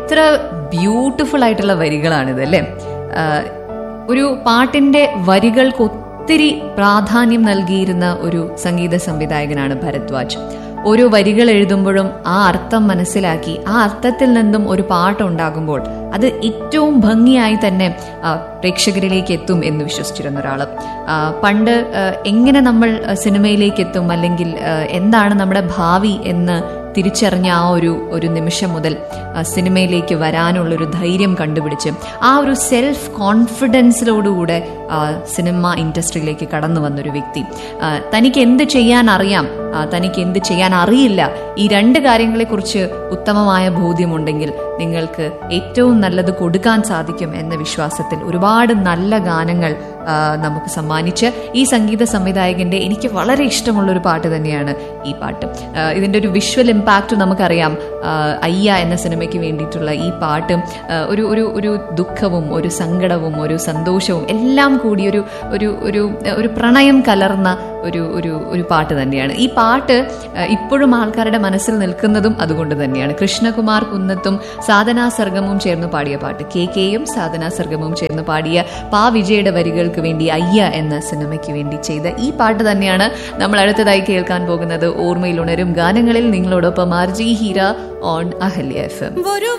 എത്ര ബ്യൂട്ടിഫുൾ ആയിട്ടുള്ള വരികളാണിത് അല്ലേ ആഹ് ഒരു പാട്ടിന്റെ വരികൾക്ക് ഒത്തിരി പ്രാധാന്യം നൽകിയിരുന്ന ഒരു സംഗീത സംവിധായകനാണ് ഭരദ്വാജ് ഓരോ വരികൾ എഴുതുമ്പോഴും ആ അർത്ഥം മനസ്സിലാക്കി ആ അർത്ഥത്തിൽ നിന്നും ഒരു പാട്ടുണ്ടാകുമ്പോൾ അത് ഏറ്റവും ഭംഗിയായി തന്നെ ആ, പ്രേക്ഷകരിലേക്ക് എത്തും എന്ന് വിശ്വസിച്ചിരുന്ന ഒരാള് ആ, പണ്ട് ആ, എങ്ങനെ നമ്മൾ ആ, സിനിമയിലേക്ക് എത്തും അല്ലെങ്കിൽ ആ, എന്താണ് നമ്മുടെ ഭാവി എന്ന് തിരിച്ചറിഞ്ഞ ആ ഒരു ഒരു നിമിഷം മുതൽ ആ, സിനിമയിലേക്ക് വരാനുള്ളൊരു ധൈര്യം കണ്ടുപിടിച്ച് ആ ഒരു സെൽഫ് കോൺഫിഡൻസിലോടുകൂടെ ആ, സിനിമ ഇൻഡസ്ട്രിയിലേക്ക് കടന്നു വന്നൊരു വ്യക്തി ആ, തനിക്ക് എന്ത് ചെയ്യാൻ അറിയാം ആ, തനിക്ക് എന്ത് ചെയ്യാൻ അറിയില്ല ഈ രണ്ട് കാര്യങ്ങളെക്കുറിച്ച് ഉത്തമമായ ബോധ്യമുണ്ടെങ്കിൽ നിങ്ങൾക്ക് ഏറ്റവും നല്ലത് കൊടുക്കാൻ സാധിക്കും എന്ന വിശ്വാസത്തിൽ ഒരുപാട് നല്ല ഗാനങ്ങൾ ആ, നമുക്ക് സമ്മാനിച്ച് ഈ സംഗീത സംവിധായകന്റെ എനിക്ക് വളരെ ഇഷ്ടമുള്ള ഒരു പാട്ട് തന്നെയാണ് ഈ പാട്ട് ആ, ഇതിന്റെ ഒരു വിഷ്വൽ ഇമ്പാക്റ്റ് നമുക്കറിയാം ആ, അയ്യ എന്ന സിനിമയ്ക്ക് വേണ്ടിയിട്ടുള്ള ഈ പാട്ട് ആ, ഒരു ഒരു ഒരു ദുഃഖവും ഒരു സങ്കടവും ഒരു സന്തോഷവും എല്ലാം കൂടി ഒരു ഒരു ഒരു ഒരു പ്രണയം കലർന്ന ഒരു ഒരു ഒരു പാട്ട് തന്നെയാണ് ഈ പാട്ട് ആ, ഇപ്പോഴും ആൾക്കാരുടെ മനസ്സിൽ നിൽക്കുന്നതും അതുകൊണ്ട് തന്നെയാണ് കൃഷ്ണകുമാർ കുന്നത്തും സാധനാ സർഗമും ചേർന്ന് പാടിയ പാട്ട് കെ കെയും സാധനാ സർഗമും ചേർന്ന് പാടിയ പാ വിജയുടെ വരികൾക്ക് വേണ്ടി അയ്യ എന്ന സിനിമയ്ക്ക് വേണ്ടി ചെയ്ത ഈ പാട്ട് തന്നെയാണ് നമ്മൾ അടുത്തതായി കേൾക്കാൻ പോകുന്നത് ഓർമ്മയിൽ ഉണരും ഗാനങ്ങളിൽ നിങ്ങളോടൊപ്പം R G Heera on Ahalya F M ഒരു